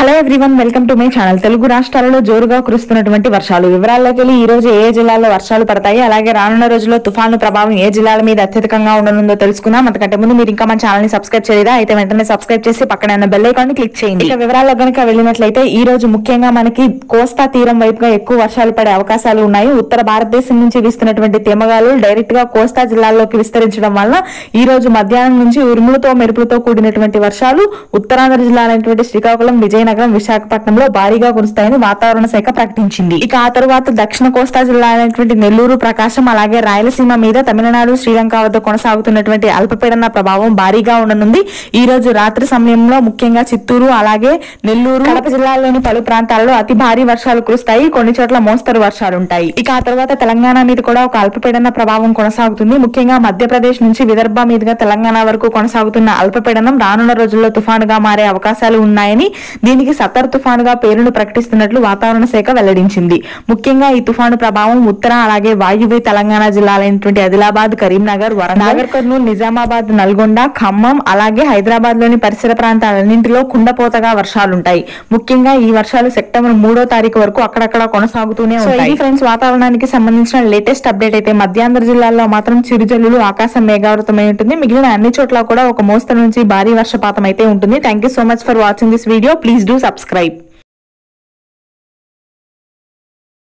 hello everyone welcome to my channel Telugu రాష్ట్రాలలో జోరుగా కురుస్తున్నటువంటి వర్షాలు వివరాల్లోకి వెళ్ళి ఈ రోజు ఏ ఏ జిల్లాల్లో వర్షాలు పడతాయి అలాగే రానున్న రోజుల్లో తుఫాను ప్రభావం ఏ జిల్లాల మీద అత్యధికంగా ఉండనుందో తెలుసుకుందాం అంతకంటే ముందు మీరు ఇంకా మన ఛానల్ ని సబ్స్క్రైబ్ చేయలేదా అయితే వెంటనే సబ్స్క్రైబ్ చేసి పక్కన ఉన్న బెల్ ఐకాన్ ని క్లిక్ చేయండి ఇక వివరాల్లో గనుక వెళ్ళినట్లయితే ఈ రోజు ముఖ్యంగా మనకి కోస్తా తీరం వైపుగా ఎక్కువ వర్షాలు పడే అవకాశాలు ఉన్నాయి ఉత్తర భారతదేశం నుంచి వీస్తున్నటువంటి తేమగాలు డైరెక్ట్ గా కోస్తా జిల్లాల్లోకి విస్తరించడం వల్ల ఈ రోజు మధ్యాహ్నం నుంచి ఉరుములతో మెరుపులతో కూడినటువంటి వర్షాలు ఉత్తరాంధ్ర జిల్లాలైనటువంటి శ్రీకాకుళం విజయనగరం విశాఖపట్నంలో భారీగా కురుస్తాయని వాతావరణ శాఖ ప్రకటించింది ఇక ఆ తరువాత దక్షిణ కోస్తా జిల్లా అయినటువంటి నెల్లూరు ప్రకాశం అలాగే రాయలసీమ మీద తమిళనాడు శ్రీలంక వద్ద కొనసాగుతున్నటువంటి అల్పపీడన ప్రభావం భారీగా ఉండనుంది ఈ రోజు రాత్రి సమయంలో ముఖ్యంగా చిత్తూరు అలాగే నెల్లూరు కడప జిల్లాలోని పలు ప్రాంతాల్లో అతి భారీ వర్షాలు కురుస్తాయి కొన్ని చోట్ల మోస్తరు వర్షాలు ఉంటాయి ఇక ఆ తర్వాత తెలంగాణ మీద కూడా ఒక అల్పపీడన ప్రభావం కొనసాగుతుంది ముఖ్యంగా మధ్యప్రదేశ్ నుంచి విదర్భ మీదుగా తెలంగాణ వరకు కొనసాగుతున్న అల్పపీడనం రానున్న రోజుల్లో తుఫానుగా మారే అవకాశాలు ఉన్నాయని దీనికి సతర్ తుఫానుగా పేరును ప్రకటిస్తున్నట్లు వాతావరణ శాఖ వెల్లడించింది ముఖ్యంగా ఈ తుఫాను ప్రభావం ఉత్తర అలాగే వాయువ్య తెలంగాణ జిల్లాలైనటువంటి ఆదిలాబాద్ కరీంనగర్ వరంగల్ నాగర్ కర్నూలు నిజామాబాద్ నల్గొండ ఖమ్మం అలాగే హైదరాబాద్ లోని పరిసర ప్రాంతాలన్నింటిలో కుండపోతగా వర్షాలుంటాయి ముఖ్యంగా ఈ వర్షాలు సెప్టెంబర్ మూడో తారీఖు వరకు అక్కడక్కడ కొనసాగుతూనే ఉంటాయి ఫ్రెండ్స్ వాతావరణానికి సంబంధించిన లేటెస్ట్ అప్డేట్ అయితే మధ్యాంధ్ర జిల్లాల్లో మాత్రం చిరుజల్లులు ఆకాశం మేఘావృతమై ఉంటుంది మిగిలిన అన్ని చోట్ల కూడా ఒక మోస్తరు నుంచి భారీ వర్షపాతం అయితే ఉంటుంది thank you so much for watching this video please do subscribe